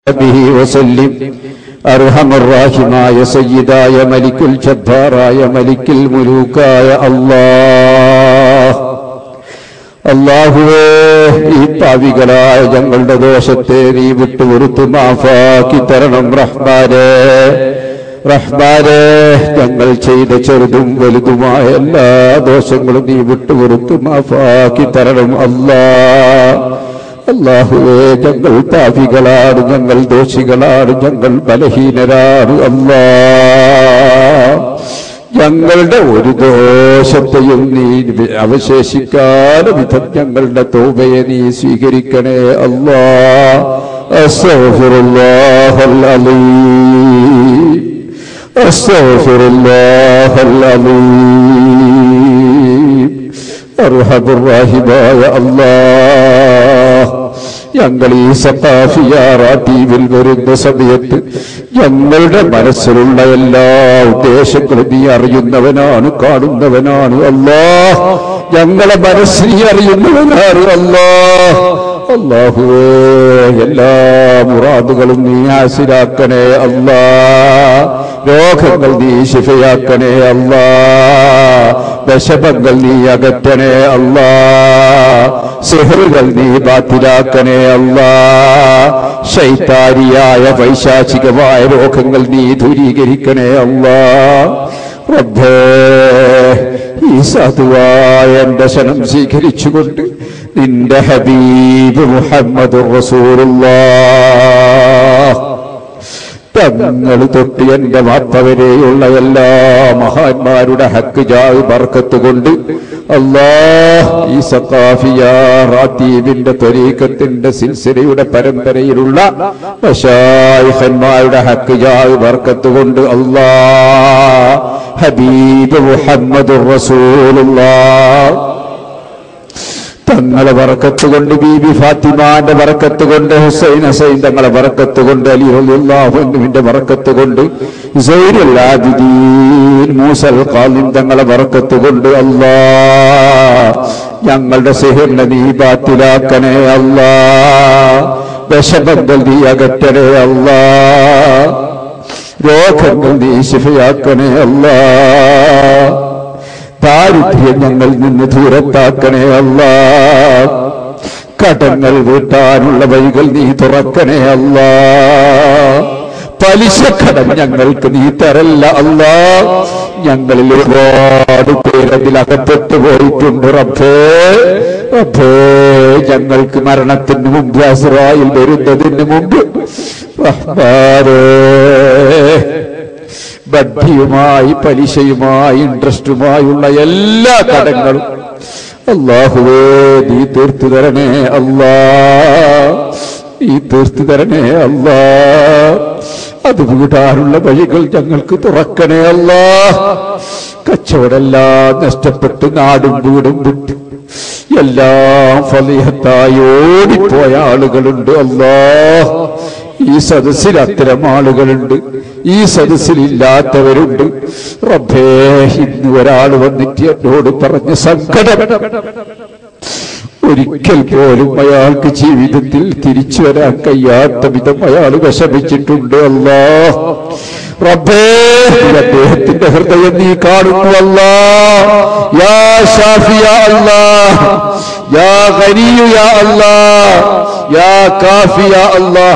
به وسلم أرحم الراحമായ സയ്യിദായ മലിക്കുൽ ജബ്ബാറായ മലിക്കുൽ മുലൂക്കായ അല്ലാഹ് അള്ളാഹുവേ ഈ പാവികളായ ഞങ്ങളുടെ ദോഷത്തെ നീ വിട്ടുപുറത്തു മാഫാക്കി തരണം റഹ്മാനെ റഹ്മാനെ ഞങ്ങൾ ചെയ്ത ചെറുതും വലുതുമായ എല്ലാ ദോഷങ്ങളും നീ വിട്ടുപുറത്തു മാഫാക്കി തരണം അല്ലാ അള്ളാഹുവേ ഞങ്ങൾ പാപികളാണ് ഞങ്ങൾ ദോഷികളാണ് ഞങ്ങൾ ബലഹീനരാണ് അല്ലാ ഞങ്ങളുടെ ഒരു ദോഷത്തെയും നീ അവശേഷിക്കാതെ വിധം ഞങ്ങളുടെ തോബയെ നീ സ്വീകരിക്കണേ അല്ലാ അസ്തഗ്ഫിറുല്ലാഹൽ അലീം അസ്തഗ്ഫിറുല്ലാഹൽ അലീം അർഹമുറാഹിമായ അല്ലാഹ് ഞങ്ങൾ ഈ സത്താഫിയാറാട്ടീവിൽ വരുന്ന സമയത്ത് ഞങ്ങളുടെ മനസ്സിലുള്ള എല്ലാ ഉദ്ദേശങ്ങളും നീ അറിയുന്നവനാണ് കാണുന്നവനാണ് അല്ലാ ഞങ്ങളെ മനസ്സ് നീ അറിയുന്നവനാണ് അല്ലാ അള്ളാഹുവേ എല്ലാ മുറാദുകളും നീ ആശിരാക്കണേ അല്ലാ രോഗങ്ങൾ നീ ശിഫയാക്കണേ അല്ലാ വിഷമങ്ങൾ നീ അകറ്റണേ അല്ലാ സിഹറുകൾ നീ ബാത്തിലാക്കണേ അല്ലാ ശൈത്താരിയായ പൈശാചികമായ രോഗങ്ങൾ നീ ദൂരീകരിക്കണേ അല്ലാ റബ്ബേ ഈ സാധുവായ എന്റെ ശനം സ്വീകരിച്ചുകൊണ്ട് നിന്റെ ഹബീബ് മുഹമ്മദ് റസൂലുള്ളാഹ് തങ്ങൾ തൊട്ട് എന്റെ വാപ്പ വരെയുള്ള എല്ലാ മഹാന്മാരുടെ ഹക്ക് ജാവ് ബർക്കത്ത് കൊണ്ട് അള്ളാഹ് ഈ സഖാഫിയ റാത്തീബിന്റെ ത്വരീക്കത്തിന്റെ സിൽസിലയുടെ പരമ്പരയിലുള്ള മശായിഖന്മാരുടെ ഹക്ക് ജാവ് ബർക്കത്ത് കൊണ്ട് അള്ളാഹ് ഹബീബ് മുഹമ്മദ് റസൂലുള്ളാഹ് തങ്ങളെ വറക്കത്ത് കൊണ്ട് ബീബി ഫാത്തിമാന്റെ വറക്കത്ത് കൊണ്ട് ഹുസൈൻ ഹസൈൻ തങ്ങളെ വറക്കത്ത് കൊണ്ട് അലി അലിഹുവിന്റെ വറക്കത്ത് കൊണ്ട് സൈനുൽ ആബിദീൻ മൂസൽ ഖാലിം തങ്ങളെ വറക്കത്ത് കൊണ്ട് അല്ലാ ഞങ്ങളുടെ സിഹിറിനെ നീ ബാത്തിലാക്കണേ അല്ലാ വിഷമങ്ങൾ നീ അകറ്റണേ അല്ലാ രോഗങ്ങൾ നീ ശിഫയാക്കണേ അല്ലാ ദാരിദ്ര്യം ഞങ്ങളിൽ നിന്ന് ദൂരത്താക്കണേ അല്ല കടങ്ങൾ വീട്ടാനുള്ള വഴികൾ നീ തുറക്കണേ അല്ല പലിശക്കടം ഞങ്ങൾക്ക് നീ തരല്ല അല്ല ഞങ്ങളിൽ ഒരുപാട് പേരതിൽ അകപ്പെട്ടു പോയിട്ടുണ്ട് റബ്ബേ റബ്ബേ ഞങ്ങൾക്ക് മരണത്തിന് മുമ്പ് അസ്രായിൽ വരുന്നതിന് മുമ്പ് റഹ്മാനേ ബഡ്ഡിയുമായി പലിശയുമായി ഇൻട്രസ്റ്റുമായുള്ള എല്ലാ കടങ്ങളും അള്ളാഹുവേ നീ തീർത്തു തരണേ അല്ലാ നീ തീർത്തു തരണേ അല്ലാ അത് വീടാനുള്ള വഴികൾ ഞങ്ങൾക്ക് തുറക്കണേ അല്ലാ കച്ചവടെല്ലാം നഷ്ടപ്പെട്ട് നാടും വീടും വിട്ട് എല്ലാം ഫലിഹത്തായി ഓടിപ്പോയ ആളുകളുണ്ട് അല്ലാ ഈ സദസ്സിൽ അത്തരം ആളുകളുണ്ട് ഈ സദസ്സിൽ ഇല്ലാത്തവരുണ്ട് റബ്ബേ ഇന്ന് ഒരാൾ വന്നിട്ട് എന്നോട് പറഞ്ഞ സങ്കടം ഒരിക്കൽ പോലും അയാൾക്ക് ജീവിതത്തിൽ തിരിച്ചു വരാൻ കഴിയാത്ത വിധം അയാൾ വിഷമിച്ചിട്ടുണ്ട് അല്ലാ റബ്ബേ നീ അദ്ദേഹത്തിന്റെ ഹൃദയം നീ കാണുന്നു അല്ലാ യാ ഷാഫിയ അല്ലാ യാ ഗനിയു യാ അല്ലാ യാ കാഫിയ അല്ലാ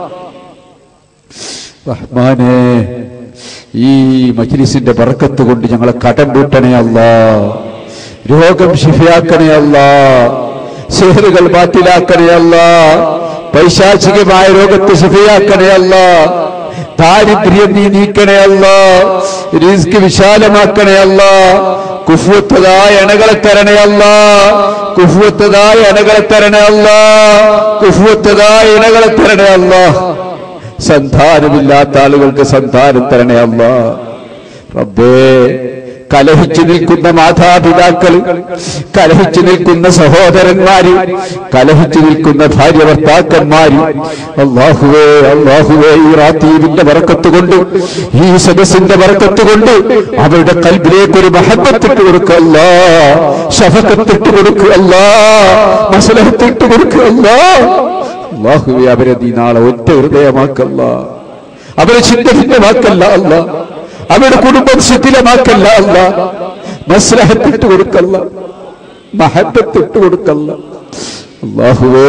റഹ്മാനെ ഈ മജ്ലിസിന്റെ ബർക്കത്ത് കൊണ്ട് ഞങ്ങളെ കടം വീട്ടണേ അല്ല രോഗം ശിഫയാക്കണേ അല്ല സെഹറുകൾ ബാത്തിലാക്കണേ അല്ല പൈശാചികമായ രോഗത്തെ ശിഫയാക്കണേ അല്ല ദാരിദ്ര്യം നീ നീക്കണേ അല്ല റിസ്ക് വിശാലമാക്കണേ അല്ല കുഫുവത്തതായ അണകളെ തരണേ അല്ല കുഫുവത്തതായ അണകളെ തരണേ അല്ല കുഫുവത്തതായ ഇണകളെ തരണേ അല്ല സന്താനമില്ലാത്ത ആളുകൾക്ക് സന്താനം തരണേ അല്ല റബ്ബേ കലഹിച്ചു നിൽക്കുന്ന മാതാപിതാക്കൾ കലഹിച്ചു നിൽക്കുന്ന സഹോദരന്മാര് കലഹിച്ചു നിൽക്കുന്ന ഭാര്യ ഭർത്താക്കന്മാര് അള്ളാഹുവേ അള്ളാഹുവേ ഈ റാത്തീവിന്റെ വറക്കത്ത് കൊണ്ട് ഈ സദസ്സിന്റെ വറക്കത്ത് കൊണ്ട് അവരുടെ കൽബിലേക്ക് ഒരു മഹബത്തിട്ട് കൊടുക്കല്ല ഷഫക്കത്തിട്ട് കൊടുക്കല്ല മസലഹത്തിട്ട് കൊടുക്കല്ല അള്ളാഹുവെ അവരെ നീ നാളെ ഒറ്റ ഹൃദയമാക്കല്ല അവരെ ചിന്തഭിന്നമാക്കല്ല അല്ല അവരുടെ കുടുംബം ശിഥിലമാക്കല്ല അല്ല മസ്ലഹത്തിട്ട് കൊടുക്കല്ല മഹബത്തിട്ട് കൊടുക്കല്ല അള്ളാഹുവേ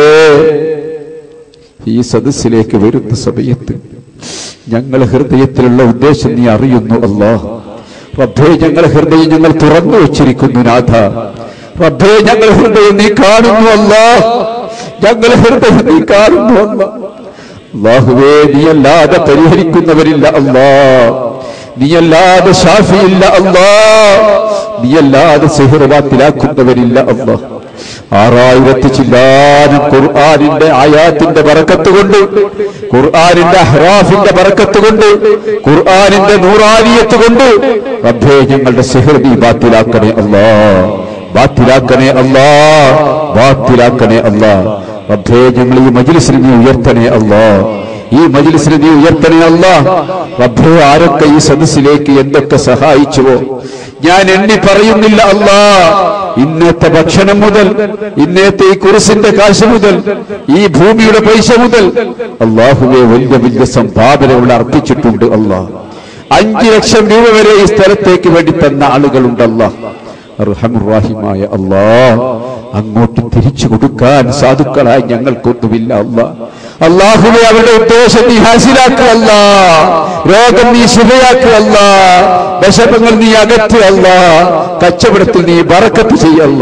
ഈ സദസ്സിലേക്ക് വരുന്ന സമയത്ത് ഞങ്ങളെ ഹൃദയത്തിലുള്ള ഉദ്ദേശം നീ അറിയുന്നു അല്ലാഹ് റബ്ബേ ഞങ്ങളെ ഹൃദയം ഞങ്ങൾ തുറന്നു വച്ചിരിക്കുന്നു നാഥ റബ്ബേ ഞങ്ങളെ ഹൃദയം നീ കാണുന്നു അല്ലാ ഞങ്ങളെ ഹൃദയം നീ കാണുന്നു അല്ല അള്ളാഹുവേ നീയല്ലാതെ പരിഹരിക്കുന്നവരില്ല അല്ലാ നീയല്ലാതെ ഷാഫിയില്ല അല്ലാ നീയല്ലാതെ സിഹിർവാത്തിലാക്കുന്നവരില്ല അല്ലാ ആറായിരത്തി ചില്ലാനും ഖുർആാനിന്റെ ആയാത്തിന്റെ ബറക്കത്ത് കൊണ്ട് ഖുർആാനിന്റെ അഹ്റാഫിന്റെ ബറക്കത്ത് കൊണ്ട് ഖുർആാനിന്റെ നൂറാലിയത്ത് കൊണ്ട് റബ്ബേ ഞങ്ങളുടെ സിഹർ നീ ബാത്തിലാക്കണേ അല്ലാ ബാത്തിലാക്കണേ അല്ലാ ബാത്തിലാക്കണേ അല്ലാ റബ്ബേ ഞങ്ങൾ ഈ മജ്ലിസിനെ നീ ഉയർത്തണേ അല്ലാ ഈ മജ്ലിസിനെ നീ ഉയർത്തണേ അല്ലാ റബ്ബേ ആരൊക്കെ ഈ സദസ്സിലേക്ക് എന്തൊക്കെ സഹായിച്ചുവോ ഞാൻ എണ്ണി പറയുന്നില്ല അല്ലാ ഇന്നത്തെ ഭക്ഷണം മുതൽ ഇന്നത്തെ ഈ കുറിസിന്റെ കാശ് മുതൽ ഈ ഭൂമിയുടെ പൈസ മുതൽ അള്ളാഹുവെ വലിയ വലിയ സംഭാവനകൾ അർപ്പിച്ചിട്ടുണ്ട് അല്ലാ അഞ്ചു ലക്ഷം രൂപ വരെ ഈ സ്ഥലത്തേക്ക് വേണ്ടി തന്ന ആളുകളുണ്ടല്ല അർഹമുറാഹിമായ അല്ലാ അങ്ങോട്ട് തിരിച്ചു കൊടുക്കാൻ സാധുക്കളായി ഞങ്ങൾക്കൊന്നുമില്ല അല്ല അള്ളാഹുവെ അവരുടെ ഉദ്ദേശം നീ ഹാസിലാക്കുകയല്ല രോഗം നീ ശുഭയാക്കുകയല്ല വിഷമങ്ങൾ നീ അകറ്റുകയല്ല കച്ചവടത്തിൽ നീ ബറക്കത്ത് ചെയ്യല്ല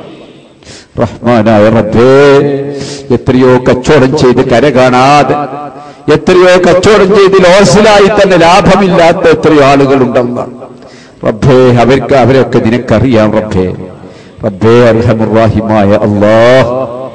റഹ്മാനായ റബ്ബേ എത്രയോ കച്ചവടം ചെയ്ത് കര കാണാതെ എത്രയോ കച്ചവടം ചെയ്ത് ലോസിലായി തന്നെ ലാഭമില്ലാത്ത എത്രയോ ആളുകളുണ്ടെന്ന റബ്ബേ അവർക്ക് അവരൊക്കെ നിനക്കറിയാം റബ്ബേ റബ്ബേ അർഹമുറാഹിമായ അല്ലാഹ്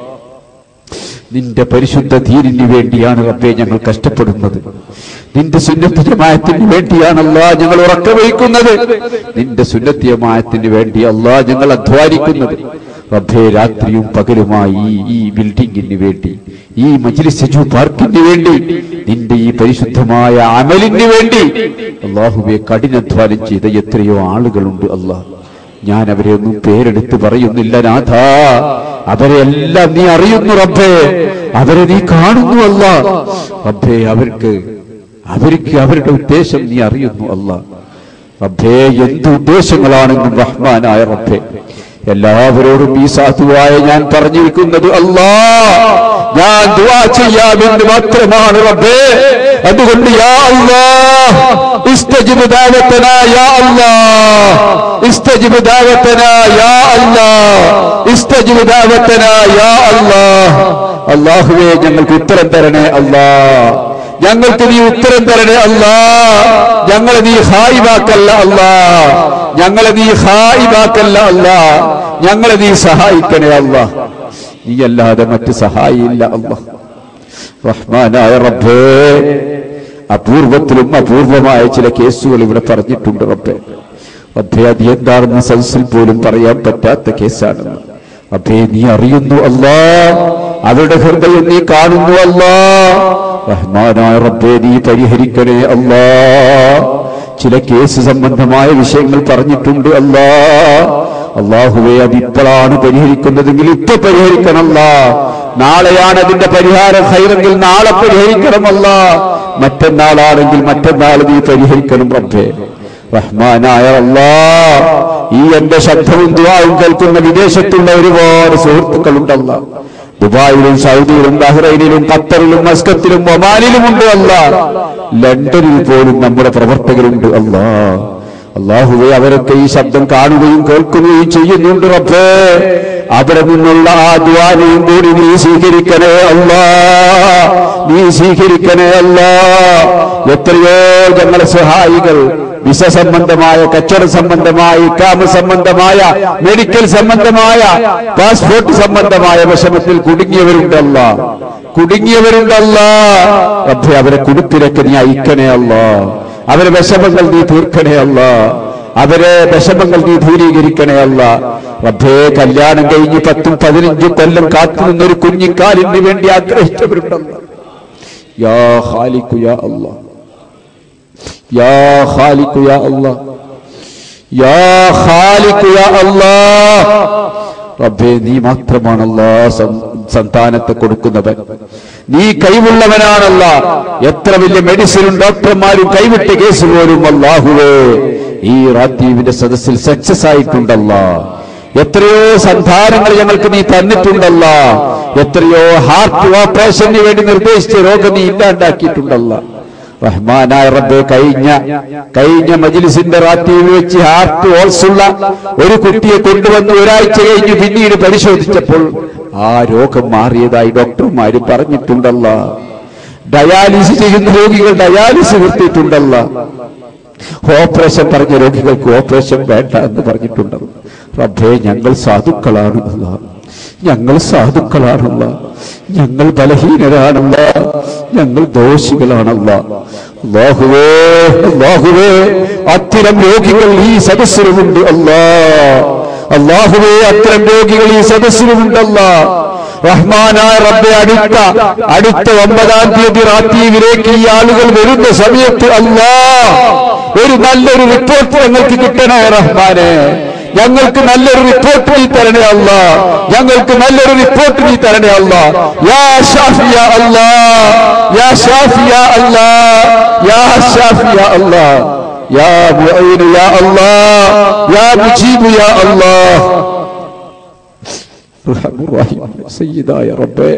നിന്റെ പരിശുദ്ധ ധീരിന് വേണ്ടിയാണ് റബ്ബെ ഞങ്ങൾ കഷ്ടപ്പെടുന്നത് നിന്റെ സുന്നത്തിയമായത്തിന് വേണ്ടിയാണല്ല ഞങ്ങൾ ഉറക്കം വയ്ക്കുന്നത് നിന്റെ സുന്നത്തിയമായത്തിന് വേണ്ടി അല്ല ഞങ്ങൾ അധ്വാനിക്കുന്നത് റബ്ബെ രാത്രിയും പകലുമായി ഈ ഈ ബിൽഡിങ്ങിന് വേണ്ടി ഈ മജ്ലിസ് പാർക്കിന് വേണ്ടി നിന്റെ ഈ പരിശുദ്ധമായ അമലിന് വേണ്ടി അള്ളാഹുവെ കഠിനാധ്വാനം ചെയ്ത എത്രയോ ആളുകളുണ്ട് അള്ളാഹ് ഞാൻ അവരെ ഒന്നും പേരെടുത്ത് പറയുന്നില്ല നാഥ അവരെ എല്ലാം നീ അറിയുന്നു റബ്ബേ അവരെ നീ കാണുന്നു അല്ല റബ്ബേ അവർക്ക് അവർക്ക് അവരുടെ ഉദ്ദേശം നീ അറിയുന്നു അല്ല റബ്ബേ എന്ത് ഉദ്ദേശങ്ങളാണെന്നും റഹ്മാനായ റബ്ബേ എല്ലാവരോടും ഈ സാധുവായ ഞാൻ പറഞ്ഞിരിക്കുന്നത് അല്ലാ ഞാൻ ദുആ ചെയ്യാമെന്ന് മാത്രമാണ് റബ്ബേ അതുകൊണ്ട് യാ അല്ലാ ഇസ്തജിബ് ദാവത്തനാ യാ അല്ലാ ഇസ്തജിബ് ദാവത്തനാ യാ അല്ലാ ഇസ്തജിബ് ദാവത്തനാ യാ അല്ലാ അല്ലാഹുവേ ഞങ്ങൾക്ക് ഉത്തരം തരണേ അല്ലാ ഞങ്ങൾക്ക് നീ ഉത്തരം തരണേ അല്ലാ ഞങ്ങളെ നീ ഹായിവാക്കല്ല അല്ലാ ഞങ്ങളെ നീ ഹായിവാക്കല്ല അല്ലാ ഞങ്ങളെ നീ സഹായിക്കണേ അല്ലാ നീ അല്ലാതെ മറ്റ് സഹായിയില്ല അല്ലാ റഹ്മാനായ റബ്ബേ അപൂർവത്തിലും അപൂർവമായ ചില കേസുകൾ ഇവിടെ പറഞ്ഞിട്ടുണ്ട് റബ്ബേ റബ്ബേ അത് എന്താണെന്ന് സദസ്സിൽ പോലും പറയാൻ പറ്റാത്ത കേസാണെന്ന് റബ്ബേ നീ അറിയുന്നു അല്ലാ അവരുടെ ഹൃദയം നീ കാണുന്നു അല്ലാ റഹ്മാനായ റബ്ബേ നീ പരിഹരിക്കണേ അല്ലാ ചില കേസ് സംബന്ധമായ വിഷയങ്ങൾ പറഞ്ഞിട്ടുണ്ട് അല്ലാ അള്ളാഹുവെ അത് ഇപ്പോഴാണ് പരിഹരിക്കുന്നതെങ്കിൽ ഇപ്പൊ പരിഹരിക്കണമല്ല നാളെയാണ് അതിന്റെ പരിഹാരം ഹൈറെങ്കിൽ നാളെ പരിഹരിക്കണമല്ല മറ്റന്നാളാണെങ്കിൽ മറ്റന്നാൾ നീ പരിഹരിക്കണം റബ്ബേ റഹ്മാനായ അല്ലാ ഈ എന്റെ ശബ്ദവും ദുവാവും കേൾക്കുന്ന വിദേശത്തുള്ള ഒരുപാട് സുഹൃത്തുക്കളുണ്ടല്ല ദുബായിലും സൗദിയിലും ബഹ്റൈനിലും ഖത്തറിലും മസ്കത്തിലും ഒമാനിലും ഉണ്ട് അല്ല ലണ്ടനിൽ പോലും നമ്മുടെ പ്രവർത്തകരുണ്ട് അല്ലാ അള്ളാഹുവെ അവരൊക്കെ ഈ ശബ്ദം കാണുകയും കേൾക്കുകയും ചെയ്യുന്നുണ്ട് റബ്ബേ അവിടെ നിന്നുള്ള ആ ദ്വാരയും കൂടി നീ സ്വീകരിക്കണേ അല്ലാ നീ സ്വീകരിക്കണേ അല്ലാ എത്രയോ ഞങ്ങളെ സഹായികൾ വിസ സംബന്ധമായ കച്ചവട സംബന്ധമായ ഇക്കാമ സംബന്ധമായ മെഡിക്കൽ സംബന്ധമായ പാസ്പോർട്ട് സംബന്ധമായ വിഷമത്തിൽ കുടുങ്ങിയവരുണ്ടല്ല കുടുങ്ങിയവരുണ്ടല്ല റബ്ബേ അവരെ കുടുത്തിരക്ക് നീ അയക്കണേ അല്ലാ അവരെ വിഷമങ്ങൾ നീ തീർക്കണേ അല്ല അവരെ വിഷമങ്ങൾ നീ ദൂരീകരിക്കണേ അല്ല റബ്ബേ കല്യാണം കഴിഞ്ഞ് പത്തും പതിനഞ്ചും കൊല്ലം കാത്തു നിന്നൊരു കുഞ്ഞിക്കാലിന് വേണ്ടി ആഗ്രഹിച്ചവരുണ്ടല്ല യാ ഖാലിഖു യാ അല്ലാ യാ ഖാലിഖു യാ അല്ലാ യാ ഖാലിഖു യാ അല്ലാ റബ്ബേ നീ മാത്രമാണല്ല സന്താനത്തെ കൊടുക്കുന്നവൻ നീ കൈവുള്ളവനാണല്ല എത്ര വലിയ മെഡിസിനും ഡോക്ടർമാരും കൈവിട്ട കേസ് പോലും അല്ലാഹുവേ ഈ റാത്തീവിന്റെ സദസ്സിൽ സക്സസ് ആയിട്ടുണ്ടല്ല എത്രയോ സന്താനങ്ങൾ ഞങ്ങൾക്ക് നീ തന്നിട്ടുണ്ടല്ല എത്രയോ ഹാർട്ട് ഓപ്പറേഷന് വേണ്ടി നിർദ്ദേശിച്ച രോഗം നീ ഇല്ലാണ്ടാക്കിയിട്ടുണ്ടല്ല റഹ്മാനായ റബ്ബെ കഴിഞ്ഞ കഴിഞ്ഞ മജിലിസിന്റെ റാത്തീവ് വെച്ച് ഹാർട്ട് ഹോൾസ് ഉള്ള ഒരു കുട്ടിയെ കൊണ്ടുവന്ന് ഒരാഴ്ച കഴിഞ്ഞ് പിന്നീട് പരിശോധിച്ചപ്പോൾ ആ രോഗം മാറിയതായി ഡോക്ടർമാര് പറഞ്ഞിട്ടുണ്ടല്ല ഡയാലിസിസ് ചെയ്യുന്ന രോഗികൾ ഡയാലിസിസ് നിർത്തിയിട്ടുണ്ടല്ല ഓപ്പറേഷൻ പറഞ്ഞ രോഗികൾക്ക് ഓപ്പറേഷൻ വേണ്ട എന്ന് പറഞ്ഞിട്ടുണ്ടല്ലോ റബ്ബേ ഞങ്ങൾ സാധുക്കളാണല്ല ഞങ്ങൾ സാധുക്കളാണല്ല ഞങ്ങൾ ബലഹീനരാണല്ല ഞങ്ങൾ ദോഷികളാണല്ല അല്ലാഹുവേ അല്ലാഹുവേ അത്തരം രോഗികൾ ഈ സദസ്സിലുമുണ്ട് അല്ലാ അല്ലാഹുവേ അത്തരം രോഗികൾ ഈ സദസ്സിലുമുണ്ടല്ല റഹ്മാനായ റബ്ബെ അടുത്ത അടുത്ത ഒമ്പതാം തീയതി റാത്തീവിലേക്ക് ഈ ആളുകൾ വരുന്ന സമയത്ത് അല്ലാ ഒരു നല്ലൊരു റിപ്പോർട്ട് ഞങ്ങൾക്ക് കിട്ടണേ റഹ്മാനെ ഞങ്ങൾക്ക് നല്ലൊരു റിപ്പോർട്ട് നീ തരണേ അല്ല ഞങ്ങൾക്ക് നല്ലൊരു റിപ്പോർട്ട് നീ തരണേ അല്ല യാ ഷാഫിയ അല്ലാ യാ ഷാഫിയ അല്ലാ യാ ഷാഫിയ അല്ലാ യാ മുഈൻ യാ അല്ലാ യാ മുജീബ് യാ അല്ലാ സയ്യിദായ റബ്ബേ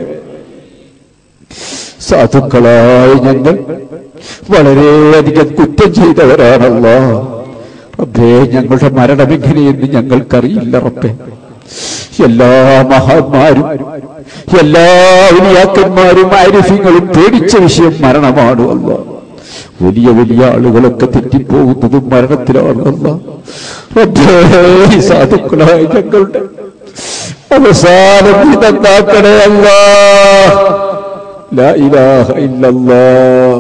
സാധുക്കളായ ഞങ്ങൾ വളരെയധികം കുറ്റം ചെയ്തവരാണല്ലോ റബ്ബേ ഞങ്ങളുടെ മരണം എങ്ങനെയെന്ന് ഞങ്ങൾക്കറിയില്ല റബ്ബേ എല്ലാ മഹാന്മാരും എല്ലാ ഉലിയാക്കന്മാരും ആരിഫ്യങ്ങളും പേടിച്ച വിഷയം മരണമാണ് അല്ല വലിയ വലിയ ആളുകളൊക്കെ തെറ്റിപ്പോകുന്നതും മരണത്തിലാണ് അല്ല റബ്ബേ ഈ സാധുക്കളായ ഞങ്ങളുടെ അവസാനം നീ നന്നാക്കണേ അല്ലാ لا إله إلا الله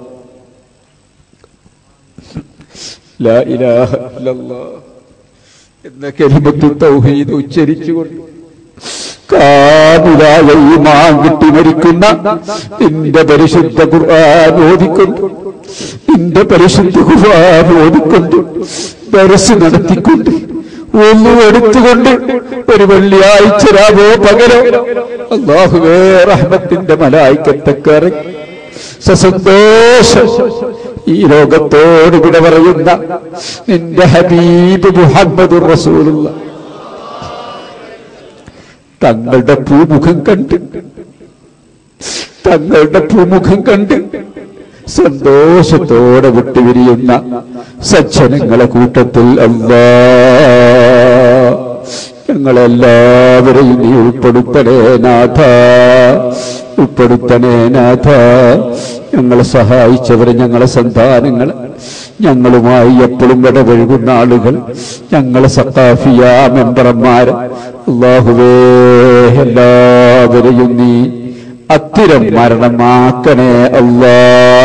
لا إله إلا الله എന്ന കലിമത്ത് തൗഹീദ് ഉച്ചരിച്ചുകൊണ്ട് കാതിലായ ഈമാൻ കിട്ടി മരിക്കുന്ന നിന്റെ പരിശുദ്ധ ഖുർആൻ ഓതിക്കൊണ്ട് നിന്റെ പരിശുദ്ധ ഖുർആൻ ഓതിക്കൊണ്ട് ദരസ് നടത്തിക്കൊണ്ട് ഒന്നും എടുത്തുകൊണ്ട് ഒരു വെള്ളിയാഴ്ച രാവോ പകരോ അള്ളാഹുവേ റഹ്മത്തിന്റെ മലായിക്കത്തക്കറി സസന്തോഷം ഈ ലോകത്തോട് വിട പറയുന്ന നിന്റെ ഹബീബ് മുഹമ്മദ് റസൂലുള്ള തങ്ങളുടെ പൂമുഖം കണ്ട് തങ്ങളുടെ പൂമുഖം കണ്ട് സന്തോഷത്തോടെ വിട്ടുപിരിയുന്ന സജ്ജനങ്ങളെ കൂട്ടത്തിൽ അല്ലാ ഞങ്ങളെല്ലാവരെയും നീ ഉൾപ്പെടുത്തണേ നാഥ ഉൾപ്പെടുത്തണേ നാഥ ഞങ്ങളെ സഹായിച്ചവരെ ഞങ്ങളെ സന്താനങ്ങളെ ഞങ്ങളുമായി എപ്പോഴും ഇടപഴകുന്ന ആളുകൾ ഞങ്ങളെ സത്താഫിയ മെമ്പർമാര് അള്ളാഹുവേ എല്ലാവരെയും നീ അത്തിരം മരണമാക്കണേ അല്ലാ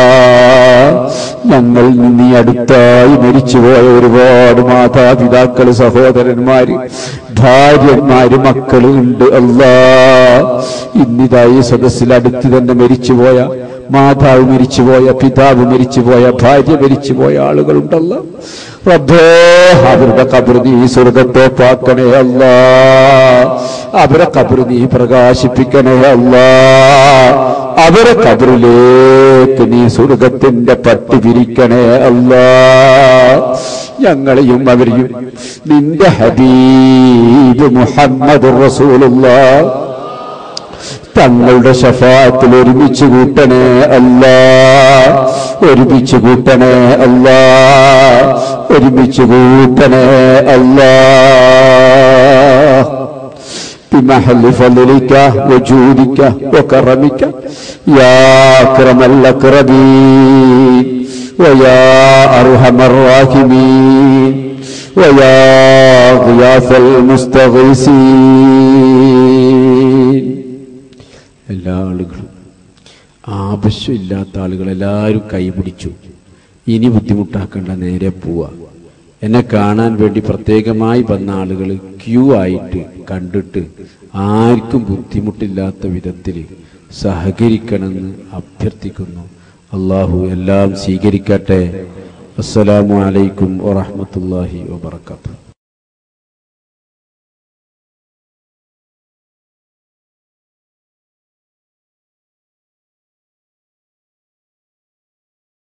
ഞങ്ങൾ നീ അടുത്തായി മരിച്ചുപോയ ഒരുപാട് മാതാപിതാക്കള് സഹോദരന്മാര് ഭാര്യന്മാര് മക്കള് ഉണ്ട് അല്ലാ ഇന്നിതായി സദസ്സിൽ അടുത്ത് തന്നെ മരിച്ചുപോയ മാതാവ് മരിച്ചുപോയ പിതാവ് മരിച്ചുപോയ ഭാര്യ മരിച്ചുപോയ ആളുകളുണ്ടല്ലോ റബ്ബേ അവരുടെ കബർ നീ സ്വർഗത്തോപ്പാക്കണേ അല്ല അവരെ കബർ നീ പ്രകാശിപ്പിക്കണേ അല്ല അവരെ കബറിലേക്ക് നീ സ്വർഗത്തിന്റെ പട്ടി പിരിക്കണേ അല്ല ഞങ്ങളെയും അവരെയും നിന്റെ ഹബീബ് മുഹമ്മദ് റസൂലുള്ള തങ്ങളുടെ ഷഫാത്തിൽ ഒരുമിച്ച് കൂട്ടണേ അല്ല ഒരുമിച്ച് കൂട്ടണേ അല്ല ഒരുമിച്ച് കൂട്ടണേ അല്ല بمحل فضلك وجودك وكرمك يا أكرم الأكرمين ويا أرحم الراحمين ويا غياث المستغيثين എല്ലാ ആളുകളും ആവശ്യമില്ലാത്ത ആളുകൾ എല്ലാവരും കൈപിടിച്ചു ഇനി ബുദ്ധിമുട്ടാക്കേണ്ട നേരെ പോവാ എന്നെ കാണാൻ വേണ്ടി പ്രത്യേകമായി വന്ന ആളുകൾ ക്യൂ ആയിട്ട് കണ്ടിട്ട് ആർക്കും ബുദ്ധിമുട്ടില്ലാത്ത വിധത്തിൽ സഹകരിക്കണമെന്ന് അഭ്യർത്ഥിക്കുന്നു അള്ളാഹു എല്ലാം സ്വീകരിക്കട്ടെ അസ്സലാമു അലൈക്കും വറഹ്മത്തുള്ളാഹി വബർക്കാത്തു